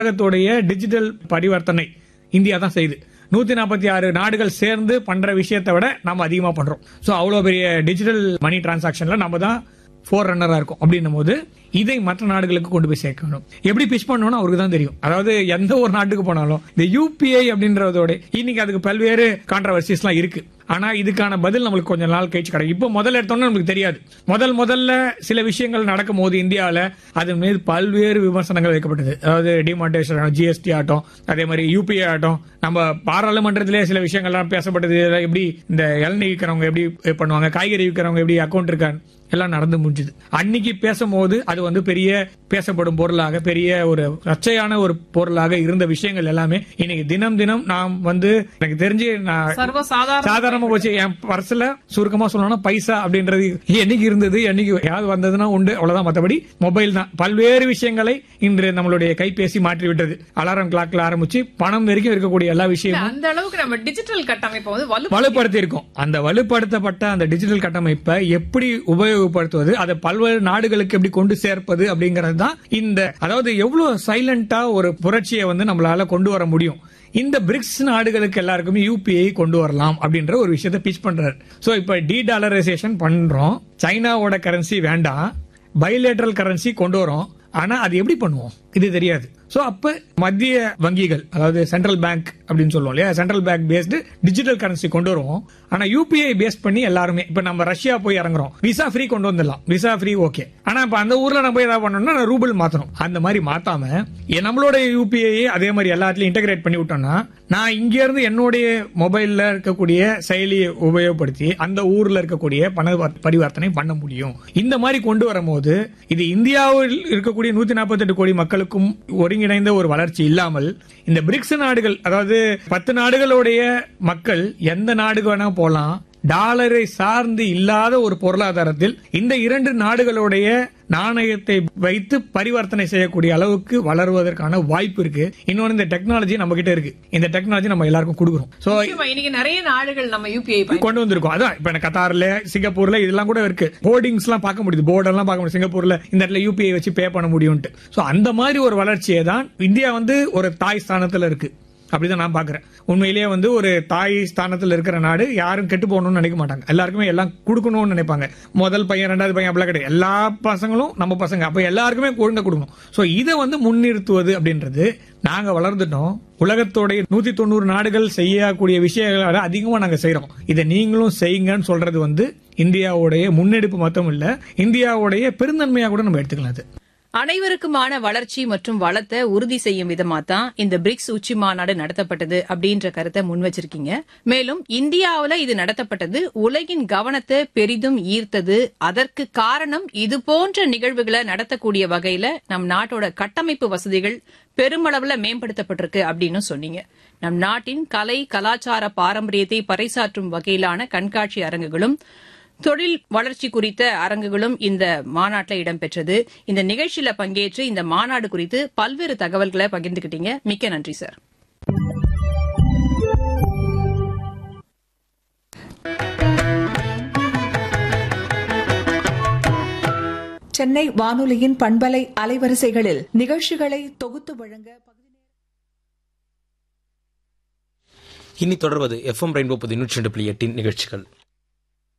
உலகத்துடைய டிஜிட்டல் பரிவர்த்தனை இந்தியா தான் செய்யுது நூத்தி நாற்பத்தி ஆறு நாடுகள் சேர்ந்து பண்ற விஷயத்தை விட நம்ம அதிகமா பண்றோம் சோ அவ்வளவு பெரிய டிஜிட்டல் மணி டிரான்சாக்ஷன்ல நம்ம தான் ஃபோர் ரன்னரா இருக்கும் அப்படின்னும் போது இதை மற்ற நாடுகளுக்கு கொண்டு போய் சேர்க்கணும் எப்படி பிச் பண்ணணும்னு அவருக்கு தான் தெரியும் அதாவது எந்த ஒரு நாட்டுக்கு போனாலும் இந்த யூபிஐ அப்படின்றதோட இன்னைக்கு அதுக்கு பல்வேறு கான்ட்ரவர்சிஸ் எல்லாம் இருக்கு ஆனா இதுக்கான பதில் நம்மளுக்கு கொஞ்ச நாள் கழிச்சு கிடைக்கும் இப்போ முதல்ல எடுத்தோம்னா நமக்கு தெரியாது முதல் முதல்ல சில விஷயங்கள் நடக்கும் போது இந்தியாவில் அது மீது பல்வேறு விமர்சனங்கள் வைக்கப்பட்டது அதாவது டிமாண்டேஷன் ஜிஎஸ்டி ஆட்டம் அதே மாதிரி யூபிஐ ஆட்டம் நம்ம பாராளுமன்றத்திலே சில விஷயங்கள்லாம் பேசப்பட்டது இதெல்லாம் எப்படி இந்த இளநீ விற்கிறவங்க எப்படி பண்ணுவாங்க காய்கறி விற்கிறவங்க எப்படி அக்கௌண்ட் இருக்கான்னு எல்லாம் நடந்து முடிஞ்சுது அன்னைக்கு பேசும்போது அது வந்து பெரிய பேசப்படும் பொருளாக பெரிய ஒரு சர்ச்சையான ஒரு பொருளாக இருந்த விஷயங்கள் எல்லாமே இன்னைக்கு தினம் தினம் நாம் வந்து எனக்கு தெரிஞ்சு நான் சர்வசாதாரண சாதாரணமா போச்சு என் பர்ஸ்ல சுருக்கமா சொல்லணும்னா பைசா அப்படின்றது என்னைக்கு இருந்தது என்னைக்கு யாவது வந்ததுன்னா உண்டு அவ்வளவுதான் மத்தபடி மொபைல் தான் பல்வேறு விஷயங்களை இன்று நம்மளுடைய கைபேசி மாற்றி விட்டது அலாரம் கிளாக்ல ஆரம்பிச்சு பணம் வரைக்கும் இருக்கக்கூடிய எல்லா விஷயமும் அந்த அளவுக்கு நம்ம டிஜிட்டல் கட்டமைப்பை வந்து வலு வலுப்படுத்தி இருக்கும் அந்த வலுப்படுத்தப்பட்ட அந்த டிஜிட்டல் கட்டமைப்பை எப்படி உபயோகப்படுத்துவது அதை பல்வேறு நாடுகளுக்கு எப்படி கொண்டு சேர்ப்பது அப்படிங்கிறது தான் இந்த அதாவது எவ்வளவு சைலண்டா ஒரு புரட்சியை வந்து நம்மளால கொண்டு வர முடியும் இந்த பிரிக்ஸ் நாடுகளுக்கு எல்லாருக்குமே யூபிஐ கொண்டு வரலாம் அப்படின்ற ஒரு விஷயத்தை பிச் பண்றாரு சோ இப்ப டி டாலரைசேஷன் பண்றோம் சைனாவோட கரன்சி வேண்டாம் பைலேட்டரல் கரன்சி கொண்டு வரோம் ஆனா அது எப்படி பண்ணுவோம் இது தெரியாது சோ அப்ப மத்திய வங்கிகள் அதாவது சென்ட்ரல் பேங்க் அப்படின்னு சொல்லுவோம் இல்லையா central bank based digital currency கொண்டு வருவோம் ஆனா யூபிஐ பேஸ் பண்ணி எல்லாருமே இப்ப நம்ம ரஷ்யா போய் இறங்குறோம் விசா ஃப்ரீ கொண்டு வந்துடலாம் விசா ஃப்ரீ ஓகே ஆனா இப்ப அந்த ஊர்ல நம்ம ஏதாவது பண்ணணும்னா ரூபிள் மாத்தணும் அந்த மாதிரி மாத்தாம எ- நம்மளோட யூபிஐ அதே மாதிரி எல்லாத்துலயும் இன்டகிரேட் பண்ணி விட்டோம்னா நான் இங்க இருந்து என்னுடைய மொபைல்ல இருக்கக்கூடிய செயலியை உபயோகப்படுத்தி அந்த ஊர்ல இருக்கக்கூடிய பண வர்- பரிவர்த்தனை பண்ண முடியும் இந்த மாதிரி கொண்டு வரும்போது இது இந்தியாவில் இருக்கக்கூடிய நூத்தி நாற்பத்தெட்டு கோடி மக்களுக்கும் ஒருங்கிணைந்த ஒரு வளர்ச்சி இல்லாமல் இந்த பிரிக்ஸ் நாடுகள் அதாவது பத்து நாடுகளுடைய மக்கள் எந்த நாடுக்கு வேணா போலாம் டாலரை சார்ந்து இல்லாத ஒரு பொருளாதாரத்தில் இந்த இரண்டு நாடுகளுடைய நாணயத்தை வைத்து பரிவர்த்தனை செய்யக்கூடிய அளவுக்கு வளருவதற்கான வாய்ப்பு இருக்கு இன்னொன்னு இந்த டெக்னாலஜி நம்ம கிட்ட இருக்கு இந்த டெக்னாலஜி நம்ம எல்லாருக்கும் கொடுக்குறோம் சோ நிச்சயமா, இன்னைக்கு நிறைய நாடுகள் நம்ம யூபிஐ கொண்டு வந்திருக்கோம் அதான் இப்ப எனக்கு கத்தார்ல சிங்கப்பூர்ல இதெல்லாம் கூட இருக்கு போர்டிங்ஸ் எல்லாம் பார்க்க முடியுது போர்டெல்லாம் பார்க்க முடியும் சிங்கப்பூர்ல இந்த இடத்துல யூபிஐ வச்சு பே பண்ண முடியும்ட்டு சோ அந்த மாதிரி ஒரு வளர்ச்சியை தான் இந்தியா வந்து ஒரு தாய் ஸ்தானத்துல இருக்கு அப்படிதான் நான் பாக்குறேன் உண்மையிலேயே வந்து ஒரு தாய் ஸ்தானத்துல இருக்கிற நாடு யாரும் கெட்டு போகணும்னு நினைக்க மாட்டாங்க எல்லாருக்குமே எல்லாம் கொடுக்கணும்னு நினைப்பாங்க முதல் பையன் ரெண்டாவது பையன் அப்படிலாம் கிடையாது எல்லா பசங்களும் நம்ம பசங்க அப்ப எல்லாருக்குமே ஒழுங்கா கொடுக்கணும் சோ இதை வந்து முன்னிறுத்துவது அப்படின்றது நாங்க வளர்ந்துட்டோம் உலகத்தோடைய நூத்தி தொண்ணூறு நாடுகள் செய்யக்கூடிய விஷயங்களை அதிகமா நாங்க செய்யறோம் இதை நீங்களும் செய்யுங்கன்னு சொல்றது வந்து இந்தியாவுடைய முன்னெடுப்பு மட்டும் இல்ல இந்தியாவுடைய பெருந்தன்மையா கூட நம்ம எடுத்துக்கலாம் அது அனைவருக்குமான வளர்ச்சி மற்றும் வளத்தை உறுதி செய்யும் விதமா தான் இந்த பிரிக்ஸ் உச்சி மாநாடு நடத்தப்பட்டது அப்படின்ற கருத்தை முன் வச்சிருக்கீங்க மேலும் இந்தியாவுல இது நடத்தப்பட்டது உலகின் கவனத்தை பெரிதும் ஈர்த்தது அதற்கு காரணம் இது போன்ற நிகழ்வுகளை நடத்தக்கூடிய வகையில நம் நாட்டோட கட்டமைப்பு வசதிகள் பெருமளவுல மேம்படுத்தப்பட்டிருக்கு அப்படின்னு சொன்னீங்க நம் நாட்டின் கலை கலாச்சார பாரம்பரியத்தை பறைசாற்றும் வகையிலான கண்காட்சி அரங்குகளும் தொழில் வளர்ச்சி குறித்த அரங்குகளும் இந்த மாநாட்டில் இடம்பெற்றது இந்த நிகழ்ச்சியில பங்கேற்று இந்த மாநாடு குறித்து பல்வேறு தகவல்களை பகிர்ந்துக்கிட்டீங்க மிக்க நன்றி சார் சென்னை வானொலியின் பண்பலை அலைவரிசைகளில் நிகழ்ச்சிகளை தொகுத்து வழங்க இனி தொடர்வது எஃப்எம் ரெயின்போ பதினூற்றி ரெண்டு புள்ளி எட்டின் நிகழ்ச்சிகள்